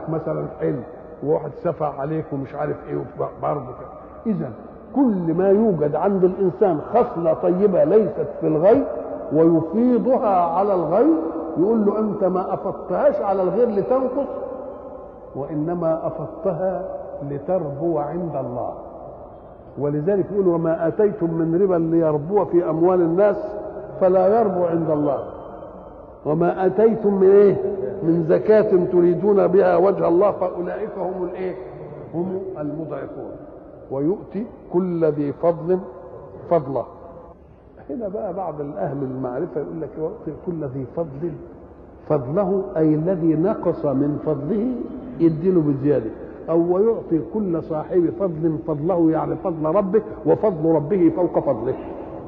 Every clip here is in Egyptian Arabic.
عليك مثلا حلم وواحد سفع عليك ومش عارف ايه برضه اذا كل ما يوجد عند الانسان خصله طيبه ليست في الغير ويفيضها على الغير يقول له انت ما افضتهاش على الغير لتنقص وانما افضتها لتربو عند الله ولذلك يقول وما اتيتم من ربا ليربو في اموال الناس فلا يربو عند الله وما اتيتم من ايه من زكاه تريدون بها وجه الله فاولئك هم الايه هم المضعفون ويؤتي كل ذي فضل فضله هنا بقى بعض الاهل المعرفه يقول لك يؤتي كل ذي فضل فضله اي الذي نقص من فضله يديله بزياده او ويعطي كل صاحب فضل فضله يعني فضل ربه وفضل ربه فوق فضله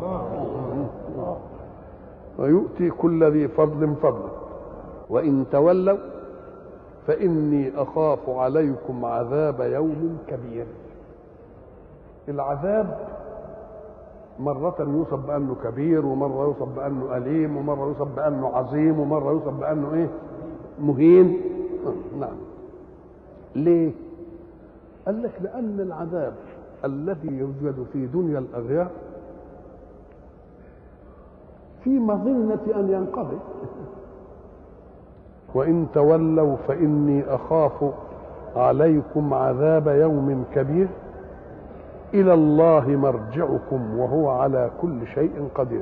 ويؤتي كل ذي فضل فضله وان تولوا فاني اخاف عليكم عذاب يوم كبير العذاب مرة يوصف بأنه كبير ومرة يوصف بأنه أليم ومرة يوصف بأنه عظيم ومرة يوصف بأنه إيه مهين نعم ليه قال لك لأن العذاب الذي يوجد في دنيا الأغيار في مظنة أن ينقضي وإن تولوا فإني أخاف عليكم عذاب يوم كبير إلى الله مرجعكم وهو على كل شيء قدير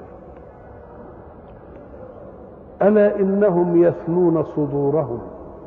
ألا إنهم يثنون صدورهم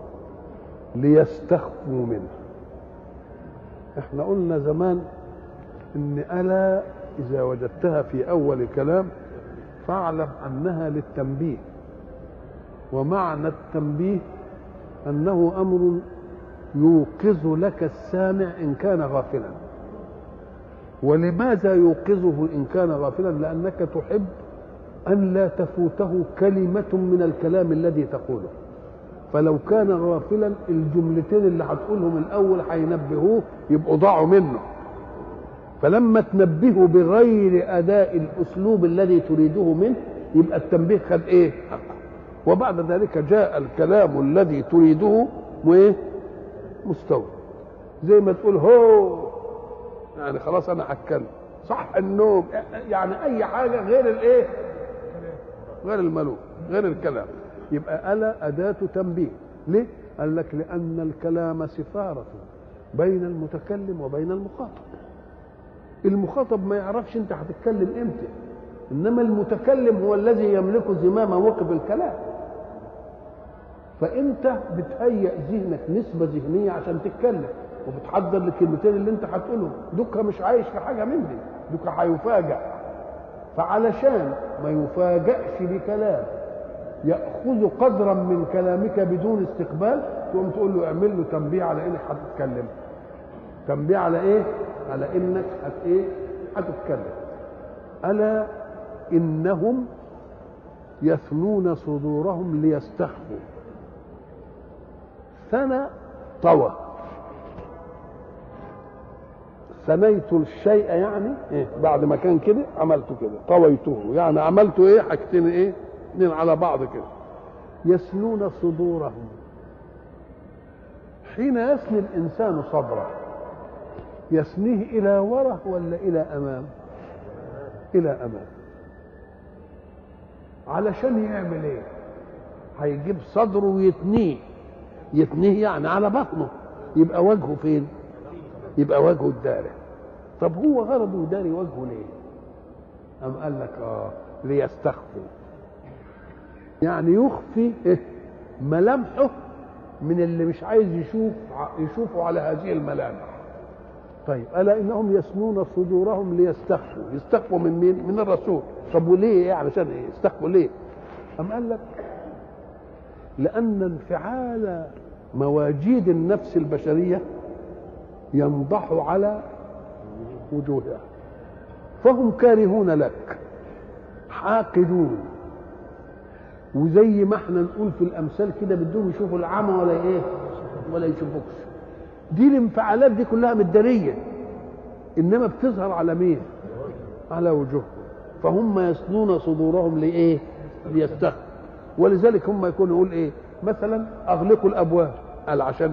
ليستخفوا منه احنا قلنا زمان ان الا اذا وجدتها في اول كلام فاعلم انها للتنبيه ومعنى التنبيه انه امر يوقظ لك السامع ان كان غافلا ولماذا يوقظه ان كان غافلا لانك تحب ان لا تفوته كلمه من الكلام الذي تقوله فلو كان غافلا الجملتين اللي هتقولهم الاول هينبهوه يبقوا ضاعوا منه فلما تنبهه بغير اداء الاسلوب الذي تريده منه يبقى التنبيه خد ايه وبعد ذلك جاء الكلام الذي تريده وايه مستوى زي ما تقول هو يعني خلاص انا هتكلم صح النوم يعني اي حاجه غير الايه غير الملوك غير الكلام يبقى ألا أداة تنبيه ليه؟ قال لك لأن الكلام سفارة بين المتكلم وبين المخاطب المخاطب ما يعرفش انت هتتكلم امتى انما المتكلم هو الذي يملك زمام موقف الكلام فانت بتهيئ ذهنك نسبه ذهنيه عشان تتكلم وبتحضر الكلمتين اللي انت هتقولهم دوكا مش عايش في حاجه من دي دوكا هيفاجئ فعلشان ما يفاجئش بكلام ياخذ قدرا من كلامك بدون استقبال تقوم تقول له اعمل له تنبيه على انك هتتكلم تنبيه على ايه على انك هت ايه هتتكلم الا انهم يثنون صدورهم ليستخفوا ثنى طوى ثنيت الشيء يعني إيه؟ بعد ما كان كده عملته كده طويته يعني عملته ايه حاجتين ايه اثنين على بعض كده يسنون صدورهم حين يسني الانسان صدره يسنيه الى وره ولا الى امام الى امام علشان يعمل ايه هيجيب صدره ويتنيه يتنيه يعني على بطنه يبقى وجهه فين يبقى وجهه الداري طب هو غرضه يداري وجهه ليه أم قال لك اه ليستخفوا يعني يخفي إيه؟ ملامحه من اللي مش عايز يشوف يشوفوا على هذه الملامح طيب الا انهم يسنون صدورهم ليستخفوا يستخفوا من مين من الرسول طب وليه ايه علشان ايه يستخفوا ليه ام قال لك لان انفعال مواجيد النفس البشريه ينضح على وجوهها فهم كارهون لك حاقدون وزي ما احنا نقول في الامثال كده بدهم يشوفوا العمى ولا ايه ولا يشوفوكش دي الانفعالات دي كلها مداريه انما بتظهر على مين على وجوههم فهم يسنون صدورهم لايه ليستخفوا ولذلك هم يكونوا يقول ايه مثلا اغلقوا الابواب قال عشان